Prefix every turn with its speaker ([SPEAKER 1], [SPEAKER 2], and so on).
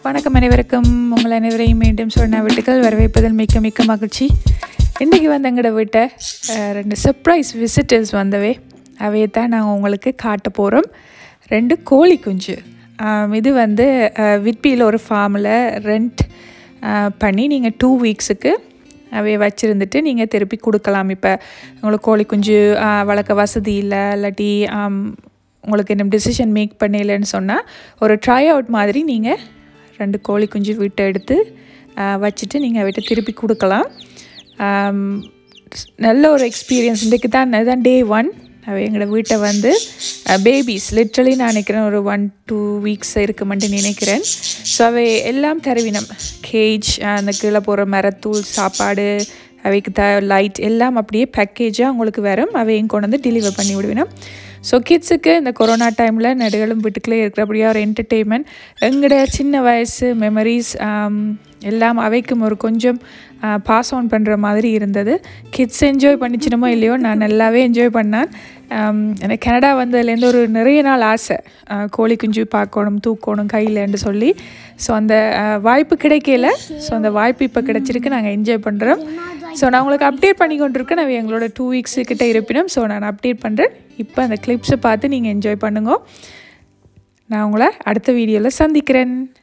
[SPEAKER 1] வணக்கம் அனைவருக்கும் உங்கள் அனைவரையும் மீண்டும் சொன்ன வீட்டுக்கள் வரவேற்பதில் மிக்க மிக்க மகிழ்ச்சி இன்றைக்கி வந்து எங்களோட வீட்டை அஹ், ரெண்டு சர்ப்ரைஸ் விசிட்டர்ஸ் வந்தவே அவையை தான் நாங்கள் உங்களுக்கு காட்ட போகிறோம் ரெண்டு கோழி குஞ்சு ஆம், இது வந்து விட்பியில் ஒரு ஃபார்மில் ரெண்ட் பண்ணி நீங்கள் டூ வீக்ஸுக்கு அவைய வச்சுருந்துட்டு நீங்கள் திருப்பி கொடுக்கலாம் இப்போ உங்களுக்கு கோழி குஞ்சு ஆ, வளர்க்க வசதி இல்லை இல்லாட்டி ஆம், உங்களுக்கு இன்னும் டிசிஷன் மேக் பண்ணலைன்னு சொன்னால் ஒரு ட்ரை அவுட் மாதிரி நீங்கள் ரெண்டு கோழி குஞ்சு வீட்டை எடுத்து ஆ, வச்சுட்டு நீங்கள் வீட்டை திருப்பி கொடுக்கலாம் ஆம், நல்ல ஒரு எக்ஸ்பீரியன்ஸ் இன்றைக்கு தான் இதுதான் டே ஒன் அவ எங்களோட வீட்டை வந்து பேபிஸ் லிட்ரலி நான் நினைக்கிறேன் ஒரு ஒன் டூ வீக்ஸ் இருக்குமென்ட்டு நினைக்கிறேன் ஸோ அவை எல்லாம் தருவினம் கேஜ் அந்த கீழே போகிற மரத்தூள் சாப்பாடு அவைக்கு த லைட் எல்லாம் அப்படியே பேக்கேஜாக உங்களுக்கு வரும் அவையும் கொண்டு வந்து டெலிவர் பண்ணி விடுவினோம் ஸோ கிட்ஸுக்கு இந்த கொரோனா டைமில் நடுகளும் வீட்டுக்குள்ளே இருக்கிறபடியாக ஒரு என்டர்டெயின்மெண்ட் எங்களோட சின்ன வயசு மெமரிஸ் எல்லாம் அவைக்கும் ஒரு கொஞ்சம் பாஸ் ஆன் பண்ணுற மாதிரி இருந்தது கிட்ஸ் என்ஜாய் பண்ணிச்சினமோ இல்லையோ நான் நல்லாவே என்ஜாய் பண்ணேன் ஆம், எனக்கு கனடா வந்ததுலேருந்து ஒரு நிறைய நாள் ஆசை ஆ, கோழி குஞ்சு பார்க்கணும் தூக்கணும் கையிலன்னு சொல்லி ஸோ அந்த ஆ, வாய்ப்பு கிடைக்கல ஸோ அந்த வாய்ப்பு இப்போ கிடைச்சிருக்கு நாங்கள் என்ஜாய் பண்ணுறோம் ஸோ நான் உங்களுக்கு அப்டேட் பண்ணி கொண்டிருக்கேன் நான் எங்களோட டூ வீக்ஸ் கிட்ட இருப்பினும் ஸோ நான் அப்டேட் பண்ணுறேன் இப்போ அந்த கிளிப்ஸை பார்த்து நீங்கள் என்ஜாய் பண்ணுங்க நான் உங்களை அடுத்த வீடியோவில் சந்திக்கிறேன்